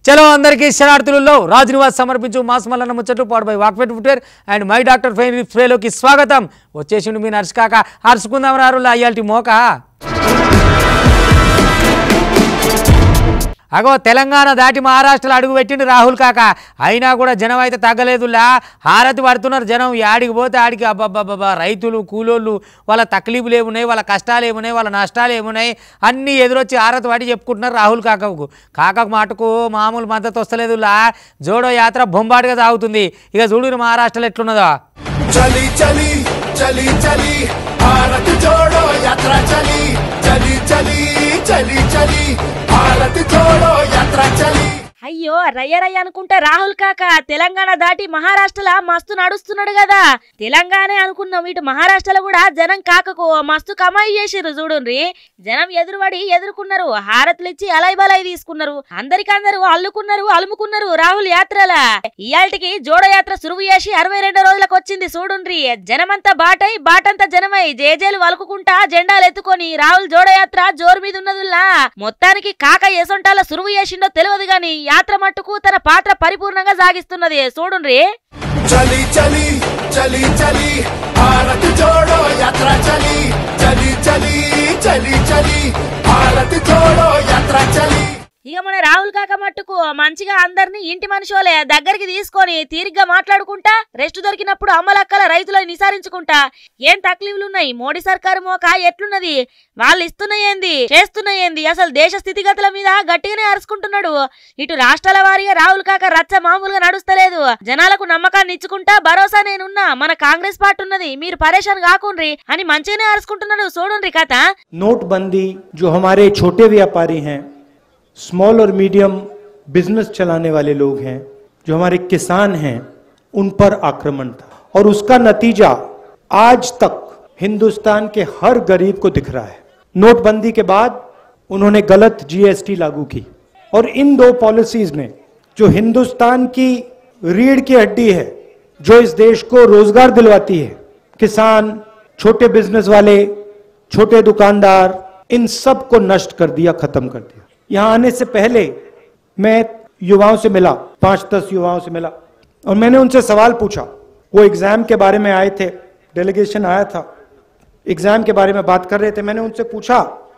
చలో అందరికీ శరణార్థులలో రాజ్ నివాస్ సమర్పించు మాస్ మల్లన్న ముచ్చట్లు పాడుబై walkmate footwear and my doctor pain స్ప్రేలోకి స్వాగతం వచ్చేసిండు మీ నర్స్ కాక అరుచుకుందాం రారు అయ్యాల్టి మోక అగో తెలంగాణ దాటి మహారాష్ట్రలో అడుగు పెట్టిండు రాహుల్ కాక అయినా కూడా జనం అయితే తగ్గలేదులా హారతి పడుతున్నారు జనం యాడికి పోతే ఆడికి అబ్బబ్బబ్బా రైతులు కూలోళ్ళు వాళ్ళ తక్లీఫులు ఏమున్నాయి వాళ్ళ కష్టాలు ఏమున్నాయి వాళ్ళ నష్టాలు ఏమున్నాయి అన్నీ ఎదురొచ్చి హారతి పడి చెప్పుకుంటున్నారు రాహుల్ కాకకు కాకకు మాటకు మామూలు మద్దతు వస్తలేదులా జోడో యాత్ర బొంబాటుగా సాగుతుంది ఇక చూడు మహారాష్ట్రలో ఎట్లున్నదో चली चली चली चली भारत जोड़ो यात्रा चली चली चली चली चली भारत जोड़ो यात्रा चली అయ్యో రయ్య రయ్య అనుకుంటే రాహుల్ కాక తెలంగాణ దాటి మహారాష్ట్రలో మస్తు నడుస్తున్నాడు కదా తెలంగాణ అనుకున్నాం ఇటు మహారాష్ట్రలో కూడా జనం కాకకు మస్తు కమాయి చేసిర్రు చూడుండ్రి జనం ఎదురుపడి ఎదుర్కొన్నారు హారతులు ఇచ్చి అలై బలై తీసుకున్నారు అందరికందరూ అల్లుకున్నారు అలుముకున్నారు రాహుల్ యాత్రల ఇయాల్టికి జోడో యాత్ర సురువు చేసి అరవై రెండు రోజులకు వచ్చింది చూడుండ్రి జనమంతా బాటై బాటంతా జనమై జేజేలు వలుకుకుంటా జెండాలు ఎత్తుకొని రాహుల్ జోడో యాత్ర జోరు మీద ఉన్నదిలా మొత్తానికి కాక ఎసొంటాల సురువు చేసిండో తెలియదు గాని యాత్ర మట్టుకు తన పాత్ర పరిపూర్ణంగా సాగిస్తున్నది చూడుండ్రి चली चली चली चली भारत जोड़ो यात्रा चली चली चली चली चली भारत जोड़ो यात्रा चली ఇక మన రాహుల్ కాక మట్టుకు మంచిగా అందరినీ ఇంటి మనుషులే దగ్గరికి తీసుకొని తీరిగ్గా మాట్లాడుకుంటా రెస్ట్ దొరికినప్పుడు అమ్మలక్కల రైతులను నిసారించుకుంటా ఏం తక్లీఫ్లున్నాయి మోడీ సర్కారు మోక ఎట్లున్నది వాళ్ళు ఇస్తున్నాయేంది చేస్తున్నాయేంది అసలు దేశ స్థితిగతుల మీద గట్టిగానే అరుచుకుంటున్నాడు ఇటు రాష్ట్రాల వారీగా రాహుల్ కాక రచ్చ మామూలుగా నడుస్తలేదు జనాలకు నమ్మకాన్ని ఇచ్చుకుంటా భరోసా నేనున్నా మన కాంగ్రెస్ పార్టీ ఉన్నది మీరు పరేషాన్ కాకుండ్రి అని మంచిగానే అరుచుకుంటున్నాడు చూడుండ్రి కథ नोटबंदी जो हमारे छोटे व्यापारी हैं स्मॉल और मीडियम बिजनेस चलाने वाले लोग हैं जो हमारे किसान हैं उन पर आक्रमण था और उसका नतीजा आज तक हिंदुस्तान के हर गरीब को दिख रहा है नोटबंदी के बाद उन्होंने गलत जीएसटी लागू की और इन दो पॉलिसीज ने जो हिंदुस्तान की रीढ़ की हड्डी है जो इस देश को रोजगार दिलवाती है किसान छोटे बिजनेस वाले छोटे दुकानदार इन सब को नष्ट कर दिया खत्म कर दिया यहां आने से पहले मैं युवाओं से मिला पांच दस युवाओं से मिला और मैंने उनसे सवाल पूछा वो एग्जाम के बारे में आए थे डेलीगेशन आया था एग्जाम के बारे में बात कर रहे थे मैंने उनसे पूछा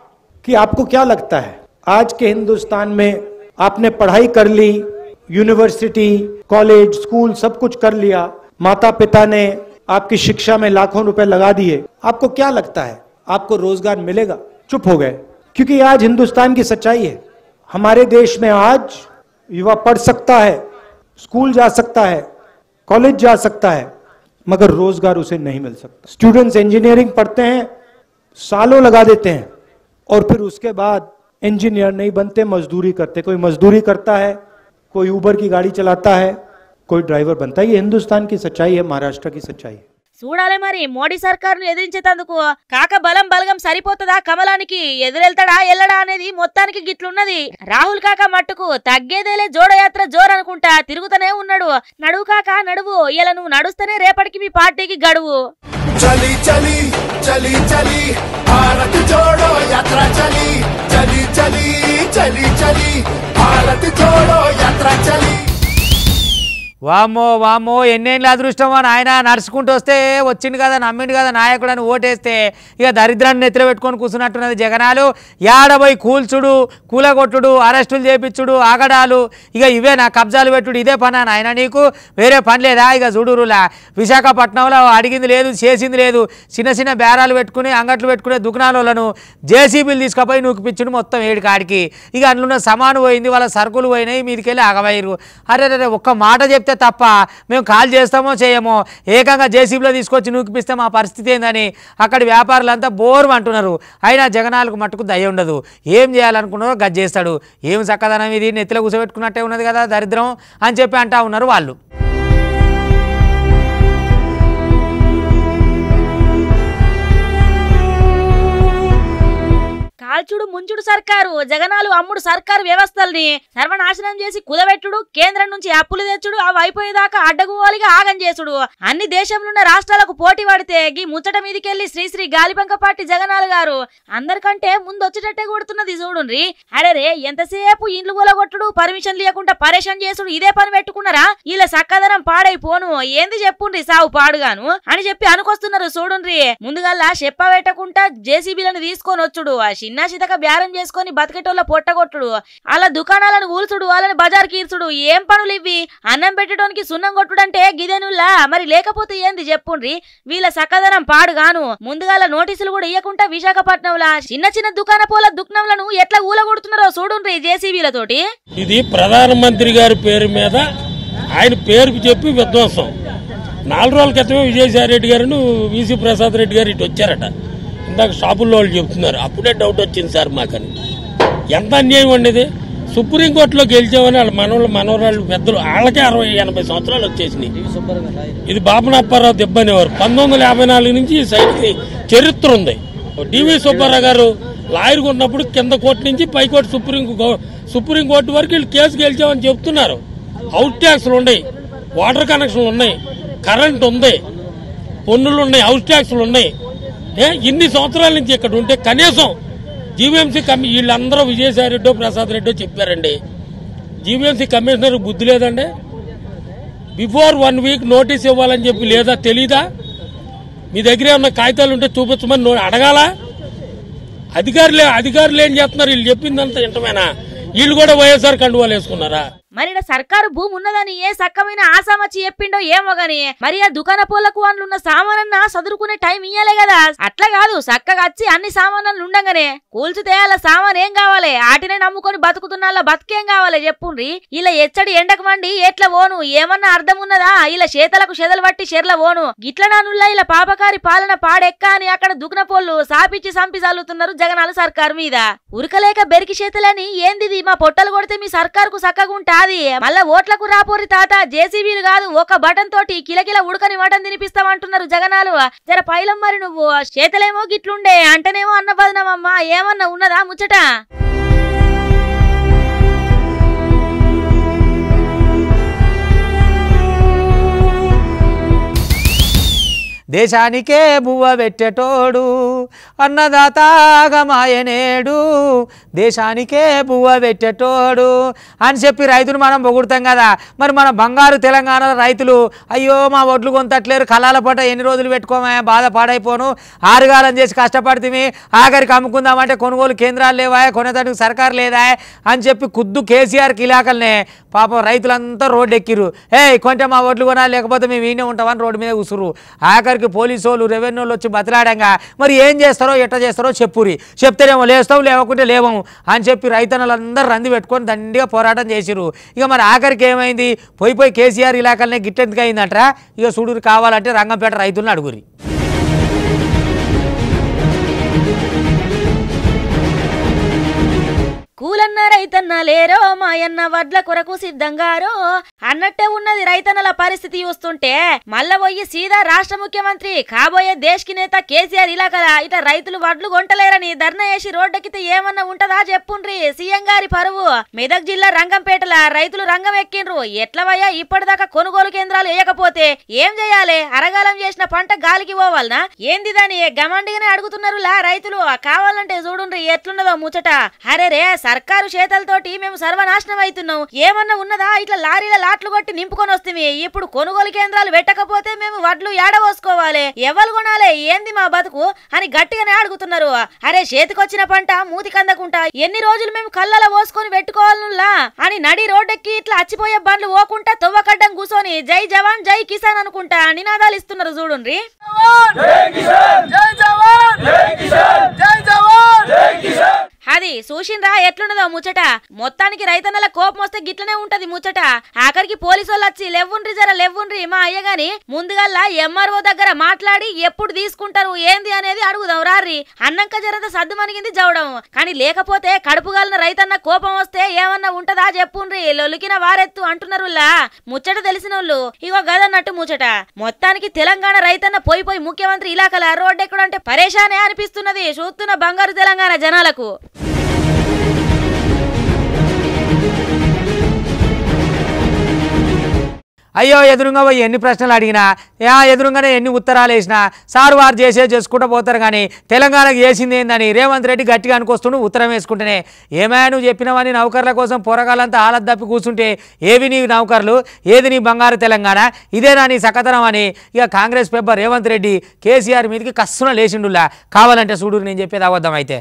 कि आपको क्या लगता है आज के हिंदुस्तान में आपने पढ़ाई कर ली यूनिवर्सिटी कॉलेज स्कूल सब कुछ कर लिया माता पिता ने आपकी शिक्षा में लाखों रुपए लगा दिए आपको क्या लगता है आपको रोजगार मिलेगा चुप हो गए क्योंकि आज हिंदुस्तान की सच्चाई है हमारे देश में आज युवा पढ़ सकता है स्कूल जा सकता है कॉलेज जा सकता है मगर रोजगार उसे नहीं मिल सकता स्टूडेंट्स इंजीनियरिंग पढ़ते हैं सालों लगा देते हैं और फिर उसके बाद इंजीनियर नहीं बनते मजदूरी करते कोई मजदूरी करता है कोई ऊबर की गाड़ी चलाता है कोई ड्राइवर बनता है ये हिंदुस्तान की सच्चाई है महाराष्ट्र की सच्चाई है చూడాలి మరి మోడీ సర్కారును ఎదిరించేందుకు కాక బలం బలగం సరిపోతుందా కమలానికి ఎదురెళ్తాడా ఎల్లడా అనేది మొత్తానికి గిట్లున్నది రాహుల్ కాక మట్టుకు తగ్గేదేలే జోడయాత్ర జోర్ అనుకుంటా తిరుగుతూనే ఉన్నాడు నడువు కాక నడువు ఇలా నువ్వు నడుస్తేనే రేపటికి మీ పార్టీకి గడువు चली चली चली चली भारत जोड़ो यात्रा चली चली चली चली चली भारत जोड़ो यात्रा चली వామ్మో వామ్మో ఎన్నేళ్ళ అదృష్టమో నాయన నడుచుకుంటూ వస్తే వచ్చిండు కదా నమ్మిండు కదా నాయకుడు అని ఓటేస్తే ఇక దరిద్రాన్ని నెత్తిలో పెట్టుకొని కూర్చున్నట్టున్నది జగనాలు యాడబోయి కూల్చుడు కూలగొట్టుడు అరెస్టులు చేపించుడు ఆగడాలు ఇక ఇవే నా కబ్జాలు పెట్టుడు ఇదే పనా నాయన నీకు వేరే పని లేదా ఇక చూడురులా విశాఖపట్నంలో అడిగింది లేదు చేసింది లేదు చిన్న చిన్న బేరాలు పెట్టుకుని అంగట్లు పెట్టుకునే దుకాణాలను జేసీబీలు తీసుకుపోయి నూకిపించుడు మొత్తం ఏడు కాడికి ఇక అందులో సమాను పోయింది వాళ్ళ సరుకులు పోయినాయి మీదికెళ్ళి ఆగవయ్యారు అరే అరే ఒక్క మాట చెప్తే తప్ప మేము కాల్ చేస్తామో చేయమో ఏకంగా జేసీబీలో తీసుకొచ్చి నూకిపిస్తే మా పరిస్థితి ఏందని అక్కడి వ్యాపారులంతా బోరు అంటున్నారు అయినా జగనాలకు మట్టుకు దయ ఉండదు ఏం చేయాలనుకున్నారో గది చేస్తాడు ఏం చక్కదనం ఇది నెత్తిలో కూర్చోబెట్టుకున్నట్టే ఉన్నది కదా దరిద్రం అని చెప్పి అంటా ఉన్నారు వాళ్ళు కాల్చుడు ముంచుడు సర్కారు జగనాలు అమ్ముడు సర్కారు వ్యవస్థల్ని సర్వనాశనం చేసి కుదబెట్టుడు కేంద్రం నుంచి అప్పులు తెచ్చుడు అవి అయిపోయేదాకా అడ్డగోలిగా ఆగం చేసుడు అన్ని దేశంలో ఉన్న రాష్ట్రాలకు పోటీ పడితే గీ ముచ్చట మీదికెళ్లి శ్రీశ్రీ గాలిబంక పార్టీ జగనాలు గారు అందరికంటే ముందు వచ్చేటట్టే కొడుతున్నది చూడుండ్రి అరే రే ఎంతసేపు ఇండ్లు కూలగొట్టుడు పర్మిషన్ లేకుండా పరేషాన్ చేసుడు ఇదే పని పెట్టుకున్నారా ఇలా సక్కదనం పాడైపోను ఏంది చెప్పుండ్రి సావు పాడుగాను అని చెప్పి అనుకొస్తున్నారు చూడుండ్రి ముందుగల్లా చెప్ప పెట్టకుండా జేసీబీలను తీసుకొని వచ్చుడు ఆ చిన్న చితక బేరం చేసుకొని బతికేటోళ్ళ పొట్టగొట్టుడు అలా దుకాణాలను ఊల్చుడు వాళ్ళని బజార్ కీర్చుడు ఏం పనులు ఇవి అన్నం పెట్టడానికి సున్నం కొట్టుడంటే గిదెనుల్లా మరి లేకపోతే ఏంది చెప్పుండ్రి వీళ్ళ సక్కదనం పాడుగాను ముందుగాల నోటీసులు కూడా ఇయ్యకుండా విశాఖపట్నంలా చిన్న చిన్న దుకాణ పూల దుకాణంలను ఎట్లా ఊలగొడుతున్నారో చూడుండ్రి జేసీబీలతోటి ఇది ప్రధానమంత్రి గారి పేరు మీద ఆయన పేరు చెప్పి విధ్వంసం నాలుగు రోజుల క్రితమే విజయసాయి రెడ్డి గారు వీసీ ప్రసాద్ రెడ్డి గారు ఇటు వచ్చారట ఇందాక షాపుల్లో వాళ్ళు చెప్తున్నారు అప్పుడే డౌట్ వచ్చింది సార్ మాకని ఎంత అన్యాయం ఉండేది సుప్రీంకోర్టులో గెలిచామని వాళ్ళ మనవాళ్ళు మనవరాళ్ళు పెద్దలు వాళ్ళకే అరవై ఎనభై సంవత్సరాలు వచ్చేసినాయి ఇది బాబనప్పారావు దెబ్బ అనేవారు పంతొమ్మిది వందల యాభై నాలుగు నుంచి ఈ సైట్కి చరిత్ర ఉంది డివి సుబ్బారావు గారు లాయర్గా ఉన్నప్పుడు కింద కోర్టు నుంచి పైకోర్టు సుప్రీం గౌ- సుప్రీం కోర్టు వరకు వీళ్ళు కేసు గెలిచామని చెప్తున్నారు అవుట్ ట్యాక్స్లు ఉన్నాయి వాటర్ కనెక్షన్లు ఉన్నాయి కరెంట్ ఉంది పన్నులు ఉన్నాయి హౌస్ ట్యాక్స్లు ఉన్నాయి ఏ ఇన్ని సంవత్సరాల నుంచి ఇక్కడ ఉంటే కనీసం జీవీఎంసీ కమి వీళ్ళందరూ విజయసాయి రెడ్డో ప్రసాద్ రెడ్డో చెప్పారండి జీవీఎంసీ కమిషనర్ బుద్ధి లేదండి బిఫోర్ వన్ వీక్ నోటీస్ ఇవ్వాలని చెప్పి లేదా తెలీదా మీ దగ్గర ఉన్న కాగితాలు ఉంటే చూపించమని నో- అడగాలా అధికారులే అధికారులు ఏం చేస్తున్నారు వీళ్ళు చెప్పిందంతా ఇంటమేనా వీళ్ళు కూడా వైఎస్ఆర్ కండువాలు వేసుకున్నారా మరి ఈడ సర్కారు భూమి ఉన్నదని ఏ సక్కమైన ఆసామచ్చి చెప్పిండో ఏమో గాని మరి ఆ దుకాణ పూలకు ఉన్న సామానన్న సదురుకునే టైం ఇయ్యాలే కదా అట్లా కాదు చక్కగా వచ్చి అన్ని సామాన్లు ఉండంగానే కూల్చితే అలా సామాన్ ఏం కావాలి ఆటినే నమ్ముకొని బతుకుతున్న వాళ్ళ బతికేం కావాలి చెప్పుండ్రి ఇలా ఎచ్చడి ఎండకు మండి ఎట్లా పోను ఏమన్నా అర్థం ఉన్నదా ఇలా చేతలకు చెదలు పట్టి చెర్ల పోను గిట్ల నానుల్లా ఇలా పాపకారి పాలన పాడెక్క అని అక్కడ దుకున పోళ్ళు సాపిచ్చి సంపి చల్లుతున్నారు జగనాల సర్కారు మీద ఉరకలేక బెరికి చేతులని ఏందిది మా పొట్టలు కొడితే మీ సర్కారుకు సక్కగుంటాది మళ్ళా ఓట్లకు రాపోరి తాత జేసీబీలు కాదు ఒక బటన్ తోటి కిలకిల ఉడకని మటన్ తినిపిస్తామంటున్నారు జగనాలు జర పైలం మరి నువ్వు చేతలేమో గిట్లుండే అంటేనేమో అన్న బదనమమ్మా ఏమన్నా ఉన్నదా ముచ్చట దేశానికే బువ్వ పెట్టేటోడు అన్నదాతాగమాయనేడు దేశానికే బువ్వ పెట్టేటోడు అని చెప్పి రైతును మనం పొగుడతాం కదా మరి మన బంగారు తెలంగాణ రైతులు అయ్యో మా ఒడ్లు కొంతట్లేరు కళాల పట ఎన్ని రోజులు పెట్టుకోమా బాధ పాడైపోను ఆరుగాలం చేసి కష్టపడితే ఆఖరికి అమ్ముకుందామంటే కొనుగోలు కేంద్రాలు లేవా కొనేదానికి సర్కారు లేదా అని చెప్పి కుద్దు కేసీఆర్కి ఇలాకల్నే పాపం రైతులంతా రోడ్డు ఎక్కిరు ఏ కొంచెం మా ఓట్లు కొనాలి లేకపోతే మేము ఈయనే ఉంటామని రోడ్డు మీద కూసురు ఆఖరికి పోలీసు వాళ్ళు రెవెన్యూ వాళ్ళు వచ్చి బతలాడంగా మరి ఏం చేస్తారో ఎట్ట చేస్తారో చెప్పురి చెప్తేనేమో లేస్తాం లేవకుంటే లేవము అని చెప్పి రైతన్నలందరూ రంది పెట్టుకొని దండిగా పోరాటం చేసిరు ఇక మరి ఆఖరికి ఏమైంది పోయి పోయి కేసీఆర్ ఇలాకల్నే గిట్టెందుకు అయిందంటారా ఇక చూడురు కావాలంటే రంగంపేట రైతులను అడుగురి కూలన్న రైతన్న లేరో మాయన్న వడ్ల కొరకు సిద్ధంగారో అన్నట్టే ఉన్నది రైతన్నల పరిస్థితి చూస్తుంటే మళ్ళా పోయి సీదా రాష్ట్ర ముఖ్యమంత్రి కాబోయే దేశ్కి నేత కేసీఆర్ ఇలా కదా ఇట రైతులు వడ్లు కొంటలేరని ధర్నా చేసి రోడ్డెక్కితే ఏమన్నా ఉంటదా చెప్పుండ్రి సీఎం గారి పరువు మెదక్ జిల్లా రంగంపేటల రైతులు రంగం ఎక్కిండ్రు ఎట్లవయ్యా ఇప్పటిదాకా కొనుగోలు కేంద్రాలు వేయకపోతే ఏం చేయాలి అరగాలం చేసిన పంట గాలికి పోవాలనా ఏంది దాని గమండిగానే అడుగుతున్నారు లా రైతులు కావాలంటే చూడుండ్రి ఎట్లున్నదో ముచ్చట అరే రే సర్కారు చేతలతోటి మేము సర్వనాశనం అవుతున్నాం ఏమన్నా ఉన్నదా ఇట్లా లారీల లాట్లు కొట్టి నింపుకొని వస్తుంది ఇప్పుడు కొనుగోలు కేంద్రాలు పెట్టకపోతే మేము వడ్లు ఏడవోసుకోవాలి ఎవరు కొనాలి ఏంది మా బతుకు అని గట్టిగానే అడుగుతున్నారు అరే చేతికొచ్చిన పంట మూతి కందకుంటా ఎన్ని రోజులు మేము కళ్ళలో పోసుకొని పెట్టుకోవాలనులా అని నడి రోడ్డెక్కి ఇట్లా అచ్చిపోయే బండ్లు పోకుంటా తొవ్వకడ్డం కూసోని జై జవాన్ జై కిసాన్ అనుకుంటా నినాదాలు ఇస్తున్నారు చూడుండ్రి అది చూసిండ్రా ఎట్లున్నదో ముచ్చట మొత్తానికి రైతన్నల కోపం వస్తే గిట్లనే ఉంటది ముచ్చట ఆఖరికి పోలీసు వాళ్ళు వచ్చి లెవ్వుండ్రి జర లెవ్వుండ్రి మా అయ్య గాని ముందుగల్లా ఎంఆర్ఓ దగ్గర మాట్లాడి ఎప్పుడు తీసుకుంటారు ఏంది అనేది అడుగుదాం రారి అన్నంక జరద సద్దు మనిగింది జవడం కానీ లేకపోతే కడుపుగాలిన రైతన్న కోపం వస్తే ఏమన్నా ఉంటదా చెప్పుండ్రి లొలికిన వారెత్తు అంటున్నారులా ముచ్చట తెలిసినోళ్ళు ఇగో గదన్నట్టు ముచ్చట మొత్తానికి తెలంగాణ రైతన్న పోయి పోయి ముఖ్యమంత్రి ఇలాకల రోడ్డు ఎక్కడంటే పరేషానే అనిపిస్తున్నది చూస్తున్న బంగారు తెలంగాణ జనాలకు అయ్యో ఎదురుగా పోయి ఎన్ని ప్రశ్నలు అడిగినా యా ఎదురుగానే ఎన్ని ఉత్తరాలు వేసినా సారు వారు చేసే చేసుకుంటూ పోతారు కానీ తెలంగాణకు చేసింది ఏందని రేవంత్ రెడ్డి గట్టిగా అనుకొస్తుండు ఉత్తరం వేసుకుంటేనే ఏమైనా నువ్వు చెప్పినవని నౌకర్ల కోసం పోరగాలంతా ఆలత్ తప్పి కూర్చుంటే ఏవి నీ నౌకర్లు ఏది నీ బంగారు తెలంగాణ ఇదేనా నీ సకతనం అని ఇక కాంగ్రెస్ పెబ్బ రేవంత్ రెడ్డి కేసీఆర్ మీదకి కస్సున లేచిండులా కావాలంటే చూడు నేను చెప్పేది అబద్ధం అయితే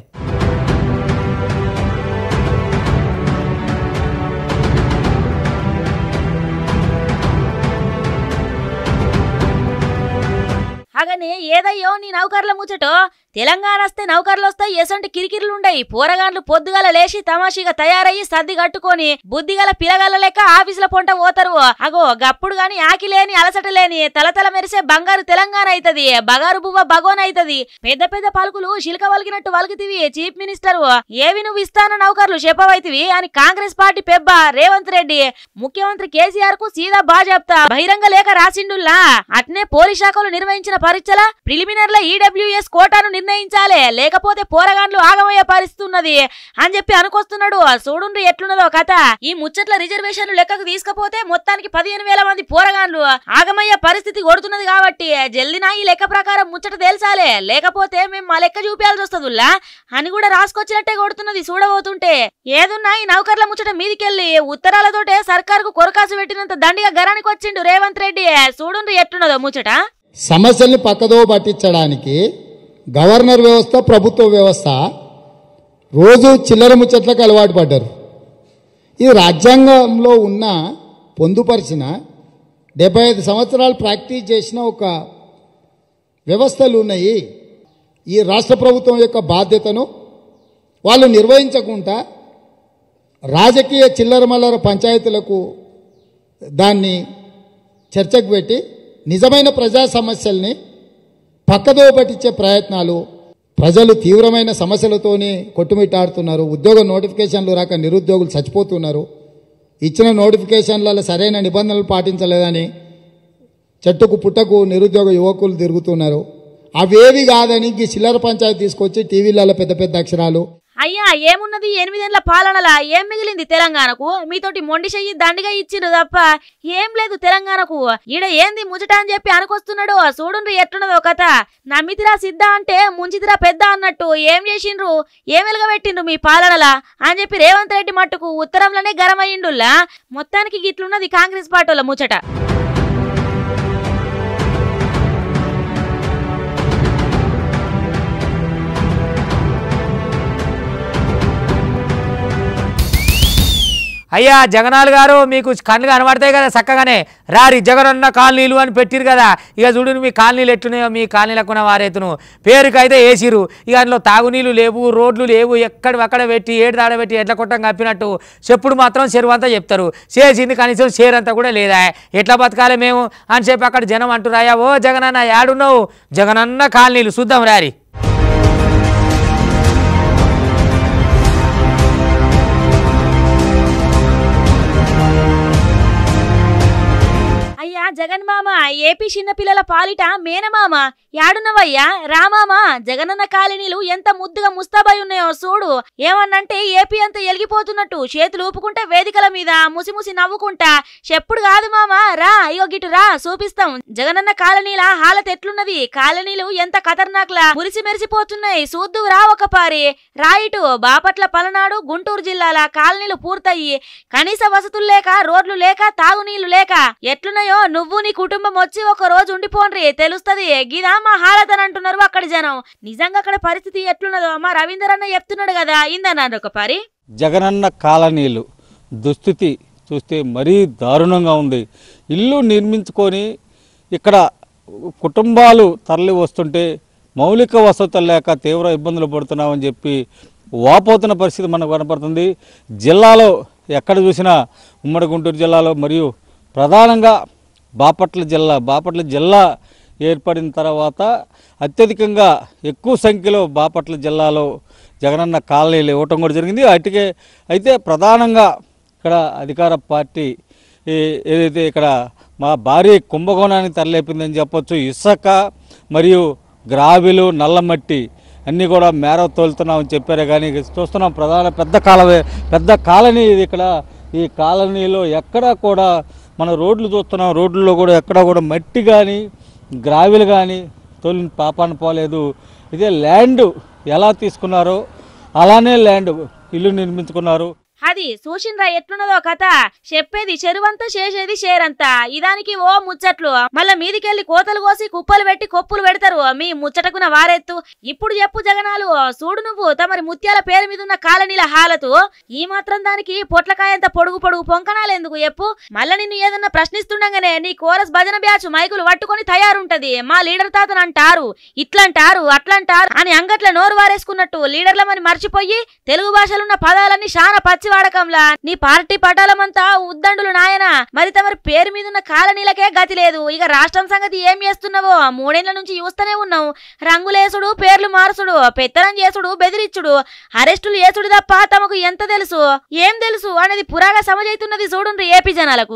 అగనే ఏదయ్యో నీ నౌకర్ల ముచ్చటో తెలంగాణ వస్తే నౌకర్లు వస్తాయి ఎసంటి కిరికిరులుండయి పోరగాండ్లు పొద్దుగల లేచి తమాషిగా తయారయ్యి సర్ది కట్టుకొని బుద్ధిగల పిలగల లెక్క ఆఫీసుల పొంట పోతారు అగో గప్పుడు గాని ఆకి లేని అలసట లేని తలతల మెరిసే బంగారు తెలంగాణ అయితది బగారు బువ్వ బగోన్ అయితది పెద్ద పెద్ద పలుకులు శిల్క వలిగినట్టు వలికితివి చీఫ్ మినిస్టర్ ఏవి నువ్వు ఇస్తాన నౌకర్లు చెప్పవైతివి అని కాంగ్రెస్ పార్టీ పెబ్బ రేవంత్ రెడ్డి ముఖ్యమంత్రి కేసీఆర్ కు సీదా బాజాప్తా బహిరంగ లేఖ రాసిండుల్లా అట్నే పోలీస్ శాఖలు నిర్వహించిన పరీక్షల ప్రిలిమినర్ల ఈడబ్ల్యూఎస్ కోటాను నిర్ణయించాలే లేకపోతే పోరగాండ్లు ఆగమయ్యే పరిస్థితి ఉన్నది అని చెప్పి అనుకొస్తున్నాడు చూడుండ్రి ఎట్లున్నదో కథ ఈ ముచ్చట్ల రిజర్వేషన్లు లెక్కకు తీసుకపోతే మొత్తానికి పదిహేను వేల మంది పోరగాండ్లు ఆగమయ్యే పరిస్థితి కొడుతున్నది కాబట్టి జల్దినా ఈ లెక్క ప్రకారం ముచ్చట తేల్చాలే లేకపోతే మేము మా లెక్క చూపించాల్సి వస్తుందిలా అని కూడా రాసుకొచ్చినట్టే కొడుతున్నది చూడబోతుంటే ఏదున్నా ఈ నౌకర్ల ముచ్చట మీదికెళ్ళి ఉత్తరాలతోటే సర్కారుకు కొరకాసు పెట్టినంత దండిగా గరానికి వచ్చిండు రేవంత్ రెడ్డి చూడుండ్రి ఎట్లున్నదో ముచ్చట సమస్యల్ని పక్కదో పట్టించడానికి గవర్నర్ వ్యవస్థ ప్రభుత్వ వ్యవస్థ రోజు చిల్లర ముచ్చట్లకు అలవాటు పడ్డారు ఇది రాజ్యాంగంలో ఉన్న పొందుపరిచిన డెబ్బై ఐదు సంవత్సరాలు ప్రాక్టీస్ చేసిన ఒక వ్యవస్థలు ఉన్నాయి ఈ రాష్ట్ర ప్రభుత్వం యొక్క బాధ్యతను వాళ్ళు నిర్వహించకుండా రాజకీయ చిల్లర మల్లర పంచాయతీలకు దాన్ని చర్చకు పెట్టి నిజమైన ప్రజా సమస్యల్ని పక్కదో పట్టించే ప్రయత్నాలు ప్రజలు తీవ్రమైన సమస్యలతోనే కొట్టుమిట్టాడుతున్నారు ఉద్యోగ నోటిఫికేషన్లు రాక నిరుద్యోగులు చచ్చిపోతున్నారు ఇచ్చిన నోటిఫికేషన్లలో సరైన నిబంధనలు పాటించలేదని చెట్టుకు పుట్టకు నిరుద్యోగ యువకులు తిరుగుతున్నారు అవేవి కాదని ఈ చిల్లర పంచాయతీ తీసుకొచ్చి టీవీలలో పెద్ద పెద్ద అక్షరాలు అయ్యా ఏమున్నది ఎనిమిదేళ్ల పాలనలా ఏం మిగిలింది తెలంగాణకు మీతోటి మొండి చెయ్యి దండిగా ఇచ్చిండ్రు తప్ప ఏం లేదు తెలంగాణకు ఈడ ఏంది ముచ్చట అని చెప్పి అనుకొస్తున్నాడు చూడుండ్రి ఎట్లున్నదో కథ నమ్మితిరా సిద్ధ అంటే ముంచితిరా పెద్ద అన్నట్టు ఏం చేసిండ్రు ఏం వెలగబెట్టిండ్రు మీ పాలనలా అని చెప్పి రేవంత్ రెడ్డి మట్టుకు ఉత్తరంలోనే గరమయ్యిండుల్లా మొత్తానికి గిట్లున్నది కాంగ్రెస్ పార్టీల ముచ్చట అయ్యా జగనాల్ గారు మీకు కళ్ళు కనబడతాయి కదా చక్కగానే రారి జగనన్న కాలనీలు అని పెట్టిరు కదా ఇక చూడు మీ కాలనీలు ఎట్లున్నాయో మీ కాలనీలకున్న వారైతును పేరుకైతే వేసిరు ఇక అందులో తాగునీళ్ళు లేవు రోడ్లు లేవు ఎక్కడ అక్కడ పెట్టి ఏడు దాడ పెట్టి ఎట్ల కొట్టం కప్పినట్టు చెప్పుడు మాత్రం చెరువు అంతా చెప్తారు చేసింది కనీసం షేర్ అంతా కూడా లేదా ఎట్లా బతకాలి మేము అని చెప్పి అక్కడ జనం అంటున్నాయా ఓ జగనన్న యాడున్నావు జగనన్న కాలనీలు చూద్దాం రారి అయ్యా జగన్ మామ ఏపీ చిన్నపిల్లల పాలిట మేనమామ యాడున్నవయ్యా రామామ జగనన్న కాలనీలు ఎంత ముద్దుగా ముస్తాబై ఉన్నాయో చూడు ఏమన్నంటే ఏపీ అంతా ఎలిగిపోతున్నట్టు చేతులు ఊపుకుంటే వేదికల మీద ముసిముసి నవ్వుకుంటా చెప్పుడు కాదు మామ రా అయ్యో గిటు రా చూపిస్తాం జగనన్న కాలనీల హాలత్ ఎట్లున్నది కాలనీలు ఎంత ఖతర్నాక్లా మురిసి మెరిసిపోతున్నాయి చూద్దు రా ఒక పారి రాయిటు బాపట్ల పలనాడు గుంటూరు జిల్లాల కాలనీలు పూర్తయి కనీస వసతులు లేక రోడ్లు లేక తాగునీళ్లు లేక ఎట్లున్నాయో నువ్వు నీ కుటుంబం వచ్చి ఒక రోజు ఉండిపోండ్రి తెలుస్తది గిదా మా హాలత్ అని అంటున్నారు అక్కడ జనం నిజంగా అక్కడ పరిస్థితి ఎట్లున్నదో మా రవీందర్ అన్న చెప్తున్నాడు కదా ఇందన్నారు ఒక పారి జగనన్న కాలనీలు దుస్థితి చూస్తే మరీ దారుణంగా ఉంది ఇల్లు నిర్మించుకొని ఇక్కడ కుటుంబాలు తరలి వస్తుంటే మౌలిక వసతులు లేక తీవ్ర ఇబ్బందులు పడుతున్నామని చెప్పి వాపోతున్న పరిస్థితి మనకు కనపడుతుంది జిల్లాలో ఎక్కడ చూసినా ఉమ్మడి గుంటూరు జిల్లాలో మరియు ప్రధానంగా బాపట్ల జిల్లా బాపట్ల జిల్లా ఏర్పడిన తర్వాత అత్యధికంగా ఎక్కువ సంఖ్యలో బాపట్ల జిల్లాలో జగనన్న కాలనీలు ఇవ్వటం కూడా జరిగింది అటుకే అయితే ప్రధానంగా ఇక్కడ అధికార పార్టీ ఏ- ఏదైతే ఇక్కడ మా భారీ కుంభకోణానికి తరలేపిందని చెప్పొచ్చు ఇసుక మరియు గ్రావిలు నల్లమట్టి అన్నీ కూడా మేర తోలుతున్నామని చెప్పారే కానీ ఇక చూస్తున్నాం ప్రధాన పెద్ద కాలవే పెద్ద కాలనీ ఇది ఇక్కడ ఈ కాలనీలో ఎక్కడా కూడా మన రోడ్లు చూస్తున్నాం రోడ్లలో కూడా ఎక్కడా కూడా మట్టి కానీ గ్రావిలు కానీ తోలిన పాపాన పోలేదు ఇదే ల్యాండ్ ఎలా తీసుకున్నారో అలానే ల్యాండ్ ఇల్లు నిర్మించుకున్నారు అది చూసిండ్రా ఎట్లున్నదో కథ చెప్పేది చెరువంతా చేసేది షేరంతా ఇదానికి ఓ ముచ్చట్లు మళ్ళా మీదికెళ్ళి కోతలు కోసి కుప్పలు పెట్టి కొప్పులు పెడతారు మీ ముచ్చటకున వారెత్తు ఇప్పుడు చెప్పు జగనాలు చూడు నువ్వు తమరి ముత్యాల పేరు మీద ఉన్న కాలనీల హాలతు ఈ మాత్రం దానికి పొట్లకాయంత పొడుగు పొడుగు పొంకనాలు ఎందుకు చెప్పు మళ్ళా నిన్ను ఏదన్నా ప్రశ్నిస్తుండగానే నీ కోరస్ భజన బ్యాచ్ మైకులు పట్టుకొని తయారుంటది మా లీడర్ తాతను అంటారు ఇట్లంటారు అట్లంటారు అని అంగట్ల నోరు వారేసుకున్నట్టు లీడర్లమని మర్చిపోయి తెలుగు భాషలున్న పదాలన్నీ శాన పచ్చి వాడకంలా నీ పార్టీ పటాలమంతా ఉద్దండులు నాయన మరి తమరి పేరు మీద ఉన్న కాలనీలకే గతి లేదు ఇక రాష్ట్రం సంగతి ఏం చేస్తున్నావో మూడేళ్ల నుంచి చూస్తూనే ఉన్నావు రంగులేసుడు పేర్లు మార్చుడు పెత్తనం చేసుడు బెదిరించుడు అరెస్టులు చేసుడు తప్ప తమకు ఎంత తెలుసు ఏం తెలుసు అనేది పురాగా సమజైతున్నది చూడుండ్రి ఏపీ జనాలకు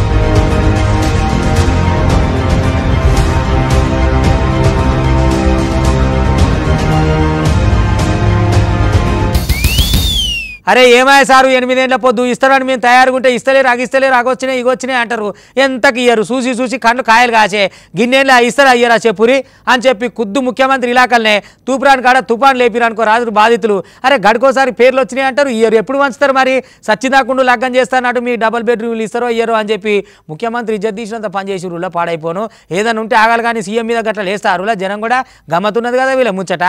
అరే ఏమాయ సారు ఎనిమిదేళ్ల పొద్దు ఇస్తారని మేము తయారుగుంటే ఇస్తలేరు అగిస్తలేరు అగొచ్చినాయి ఇగొచ్చినాయి అంటారు ఎంతకి ఇయ్యరు చూసి చూసి కళ్ళు కాయలు కాచే గిన్నెళ్ళు ఇస్తారు అయ్యరా చెప్పురి అని చెప్పి కుద్దు ముఖ్యమంత్రి ఇలాకల్నే తూపురాని కాడ తుఫాన్ లేపిరనుకో రాజులు బాధితులు అరే గడుకోసారి పేర్లు వచ్చినాయి అంటారు ఇయ్యరు ఎప్పుడు వంచుతారు మరి సచ్చిదాకుండా లగ్గం చేస్తానట్టు మీ డబల్ బెడ్రూమ్లు ఇస్తారో ఇయ్యరో అని చెప్పి ముఖ్యమంత్రి ఇజ్జత్ తీసినంత పనిచేసి రూల్లో పాడైపోను ఏదైనా ఉంటే ఆగాలి కానీ సీఎం మీద గట్ల లేస్తారు జనం కూడా గమ్మతున్నది కదా వీళ్ళ ముచ్చట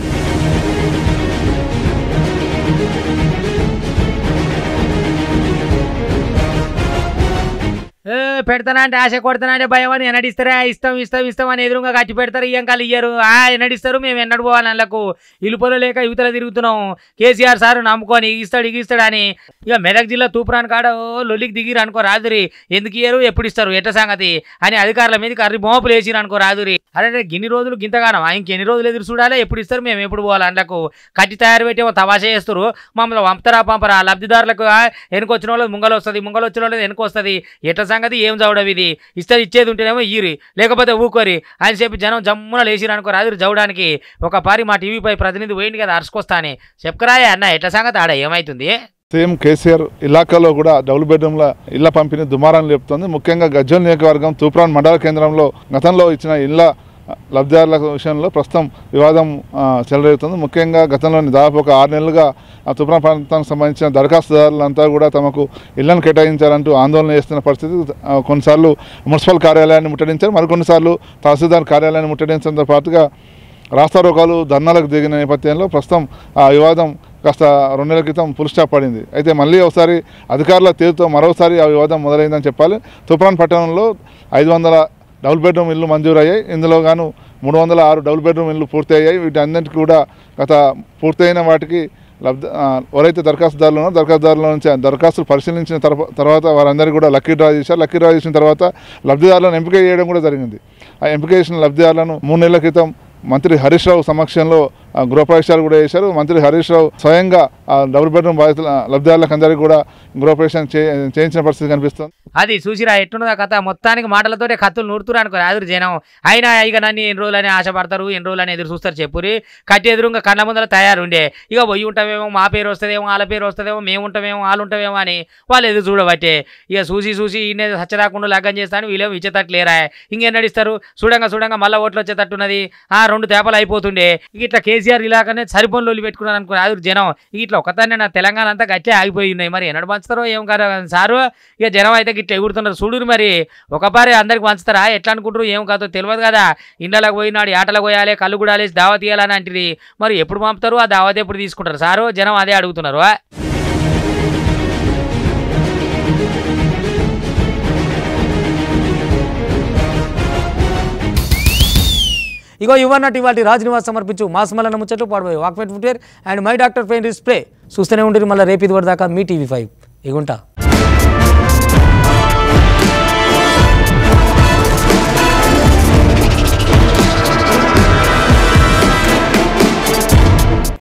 ఏ, పెడతానా అంటే ఆశ కొడతానా అంటే భయం అని ఎన్నడిస్తారా ఇస్తాం ఇస్తాం ఇస్తాం అని ఎదురుగా కట్టి పెడతారు ఇయ్యం కాలు ఇయ్యరు ఆ ఎన్నడిస్తారు మేము ఎన్నడు పోవాలి అందులకు ఇలుపలు లేక యువతల తిరుగుతున్నాం కేసీఆర్ సార్ నమ్ముకొని ఇస్తాడు ఇగిస్తాడు అని ఇక మెదక్ జిల్లా తూపురాని కాడ ఓ లొల్లికి దిగిరు అనుకో రాదురి ఎందుకు ఇయ్యరు ఎప్పుడు ఇస్తారు ఎట్ట సంగతి అని అధికారుల మీదకి అర్రి మోపులు వేసిరు అనుకో రాదురి అరే రే, గిన్ని రోజులు గింతగానం ఇంకెన్ని రోజులు ఎదురు చూడాలి ఎప్పుడు ఇస్తారు మేము ఎప్పుడు పోవాలి అందులకు కట్టి తయారు పెట్టేమో తమాషా చేస్తారు మమ్మల్ని పంపుతారా పంపరా లబ్ధిదారులకు ఆ, వెనుకొచ్చిన వాళ్ళు ముంగలు వస్తుంది ముంగలు వచ్చిన వాళ్ళు వెనుక వస్తుంది ఎట్ట సంగతి ఏం చదవడం ఇది ఇస్తారు ఇచ్చేది ఉంటేనేమో ఈరి లేకపోతే ఊకోరి అని చెప్పి జనం జమ్మున లేచిరు అనుకో రాదురు చదవడానికి ఒక పారి మా టీవీపై ప్రతినిధి పోయింది కదా అరుచుకొస్తానే చెప్పకరాయే అన్న ఎట్ట సంగతి ఆడ ఏమైతుంది సేమ్ కేసీఆర్ ఇలాకాలో కూడా డబుల్ బెడ్రూమ్ల ఇళ్ల పంపిణీ దుమారాన్ని లేపుతోంది ముఖ్యంగా గజ్వల్ నియోజకవర్గం తూప్రాన్ మండల కేంద్రంలో గతంలో ఇచ్చిన ఇళ్ల లబ్ధిదారుల విషయంలో ప్రస్తుతం వివాదం ఆ, చెలరేగుతుంది ముఖ్యంగా గతంలోని దాదాపు ఒక ఆరు నెలలుగా ఆ తూప్రాన్ ప్రాంతానికి సంబంధించిన దరఖాస్తుదారులంతా కూడా తమకు ఇళ్లను కేటాయించాలంటూ ఆందోళన చేస్తున్న పరిస్థితి ఆ, కొన్నిసార్లు మున్సిపల్ కార్యాలయాన్ని ముట్టడించారు మరికొన్నిసార్లు తహసీల్దార్ కార్యాలయాన్ని ముట్టడించడంతో పాటుగా రాస్తారోకాలు ధర్నాలకు దిగిన నేపథ్యంలో ప్రస్తుతం ఆ వివాదం కాస్త రెండు నెలల క్రితం ఫుల్ స్టాప్ పడింది అయితే మళ్ళీ ఒకసారి అధికారుల తీరుతో మరోసారి ఆ వివాదం మొదలైందని చెప్పాలి తుఫాన్ పట్టణంలో ఐదు వందల డబుల్ బెడ్రూమ్ ఇల్లు మంజూరయ్యాయి ఇందులో గాను మూడు వందల ఆరు డబుల్ బెడ్రూమ్ ఇల్లు పూర్తయ్యాయి వీటన్నింటికి కూడా గత పూర్తయిన వాటికి లబ్ధ ఆ, ఎవరైతే దరఖాస్తుదారులు ఉన్నారో దరఖాస్తుదారుల నుంచి ఆ దరఖాస్తులు పరిశీలించిన తర్వా- తర్వాత వారందరికీ కూడా లక్కీ డ్రా చేశారు లక్కీ డ్రా చేసిన తర్వాత లబ్ధిదారులను ఎంపిక చేయడం కూడా జరిగింది ఆ ఎంపిక చేసిన లబ్ధిదారులను మూడు నెలల క్రితం మంత్రి హరీష్ రావు సమక్షంలో ఆ, గృహప్రవేశాలు కూడా చేశారు మంత్రి హరీష్ రావు స్వయంగా ఆ డబుల్ బెడ్రూమ్ బాధితుల లబ్ధిదారులకు అందరికీ కూడా గృహప్రవేశం చే చేయించిన పరిస్థితి కనిపిస్తుంది అది చూసిరా ఎట్టున్నదా కథ మొత్తానికి మాటలతోటే కత్తులు నూరుతురు అనుకో రాదురు జనం అయినా ఇక నన్ను ఎన్ని రోజులని ఆశపడతారు ఎన్ని రోజులని ఎదురు చూస్తారు చెప్పురి కట్టి ఎదురుగా కళ్ళ ముందర తయారుండే ఇక పోయి ఉంటామేమో మా పేరు వస్తుందేమో వాళ్ళ పేరు వస్తుందేమో మేము ఉంటామేమో వాళ్ళు ఉంటామేమో అని వాళ్ళు ఎదురు చూడబట్టే ఇక చూసి చూసి ఈయన హచ్చరాకుండా లగ్గం చేస్తాను వీళ్ళేమో ఇచ్చేటట్లు లేరా ఇంకేం నడిస్తారు చూడంగా చూడంగా మళ్ళీ ఓట్లు వచ్చేటట్టున్నది ఆ రెండు తేపలు అయిపోతుండే ఇక ఇట్లా కేసీఆర్ ఇలాగనే సరిపొనులు పెట్టుకున్నారు అనుకో రాదురు జనం ఇక ఇట్లా ఒకదాన్ని నా తెలంగాణ అంతా గట్టే ఆగిపోయి ఉన్నాయి మరి ఎన్నడు పంచుతారో ఏం కాదు సారు ఇక జనం అయితే గిట్ల ఎగురుతున్నారు చూడురు మరి ఒకపారి అందరికి పంచుతారా ఎట్లా అనుకుంటారు ఏం కాదో తెలియదు కదా ఇండ్లకు పోయినాడు ఆటలకు పోయాలి కళ్ళు కూడా వేసి దావత్ ఇవ్వాలని అంటిరి మరి ఎప్పుడు పంపుతారు ఆ దావత్ ఎప్పుడు తీసుకుంటారు సారు జనం అదే అడుగుతున్నారు ఇగో ఇవన్నట్టు ఇవాళ రాజనివాస్ సమర్పించు మాసమలన్న ముచ్చట్లు పాడబోయే walkmate footwear and my doctor pain spray చూస్తూనే ఉంటుంది మళ్ళీ రేపు ఇది దాకా మీ టీవీ ఫైవ్ ఇగుంటా